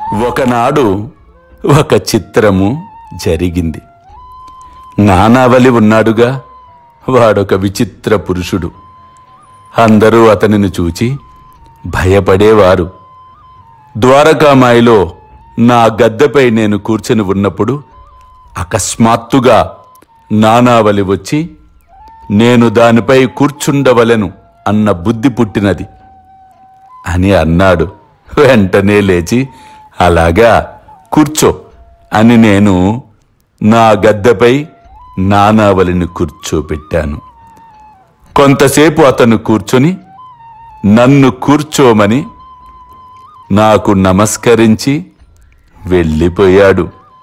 ఒకనాడు ఒక చిత్రము జరిగింది నానావలి ఉన్నాడుగా వాడొక విచిత్ర పురుషుడు అందరూ అతనిని చూచి భయపడేవారు ద్వారకామాయిలో నా గద్దెపై నేను కూర్చొని ఉన్నప్పుడు అకస్మాత్తుగా నానావలి వచ్చి నేను దానిపై కూర్చుండవలెను అన్న బుద్ధి పుట్టినది అని అన్నాడు వెంటనే లేచి అలాగా కూర్చో అని నేను నా గద్దెపై నానావలిని కూర్చోబెట్టాను కొంతసేపు అతను కూర్చొని నన్ను కూర్చోమని నాకు నమస్కరించి వెళ్ళిపోయాడు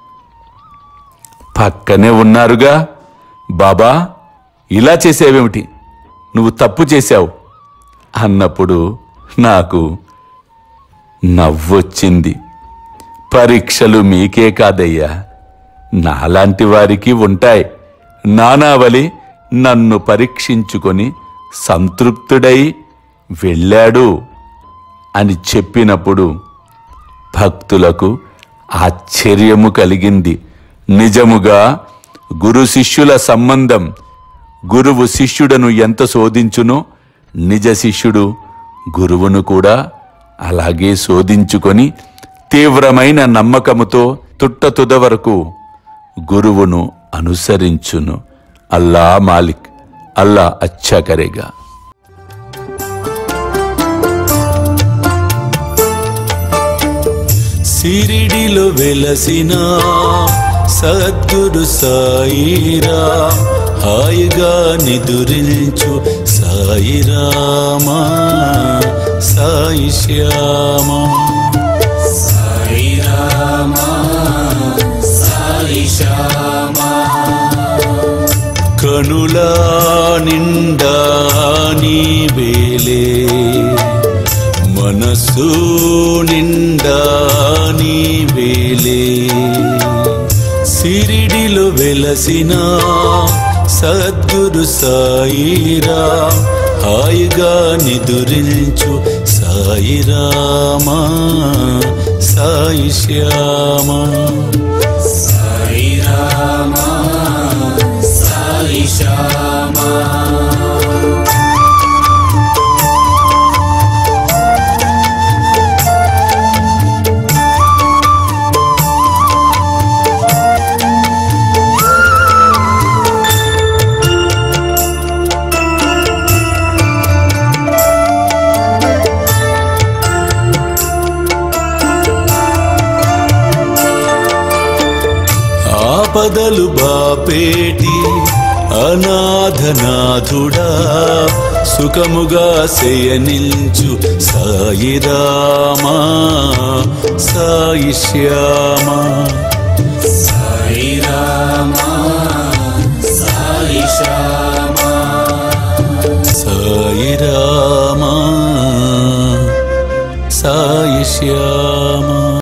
పక్కనే ఉన్నారుగా బాబా ఇలా చేసేవేమిటి నువ్వు తప్పు చేశావు అన్నప్పుడు నాకు నవ్వొచ్చింది పరీక్షలు మీకే కాదయ్యా నాలాంటి వారికి ఉంటాయి నానావలి నన్ను పరీక్షించుకొని సంతృప్తుడై వెళ్ళాడు అని చెప్పినప్పుడు భక్తులకు ఆశ్చర్యము కలిగింది నిజముగా గురు శిష్యుల సంబంధం గురువు శిష్యుడను ఎంత శోధించునో నిజ శిష్యుడు గురువును కూడా అలాగే శోధించుకొని తీవ్రమైన నమ్మకముతో తుట్టతుద వరకు గురువును అనుసరించును అల్లా మాలిక్ అల్లా అచ్చా కరేగా సిరిడిలో వెలసిన సద్గురు సాయిరా హాయిగా నిదురించు సాయిరామా సాయి శ్యామా కనుల నిండా నీ వేలే మనసు నిండా నీ వేలే సిరిడిలో వెలసిన సద్గురు సాయిరా హాయిగా నిదురించు సాయిరామా సాయి శ్యామా ఆపదలు బాపేటి అనాథనాథుడా సుఖముగా శయనించు సాయిరామా సాయి శ్యామా సాయి రామా సాయి శ్యామా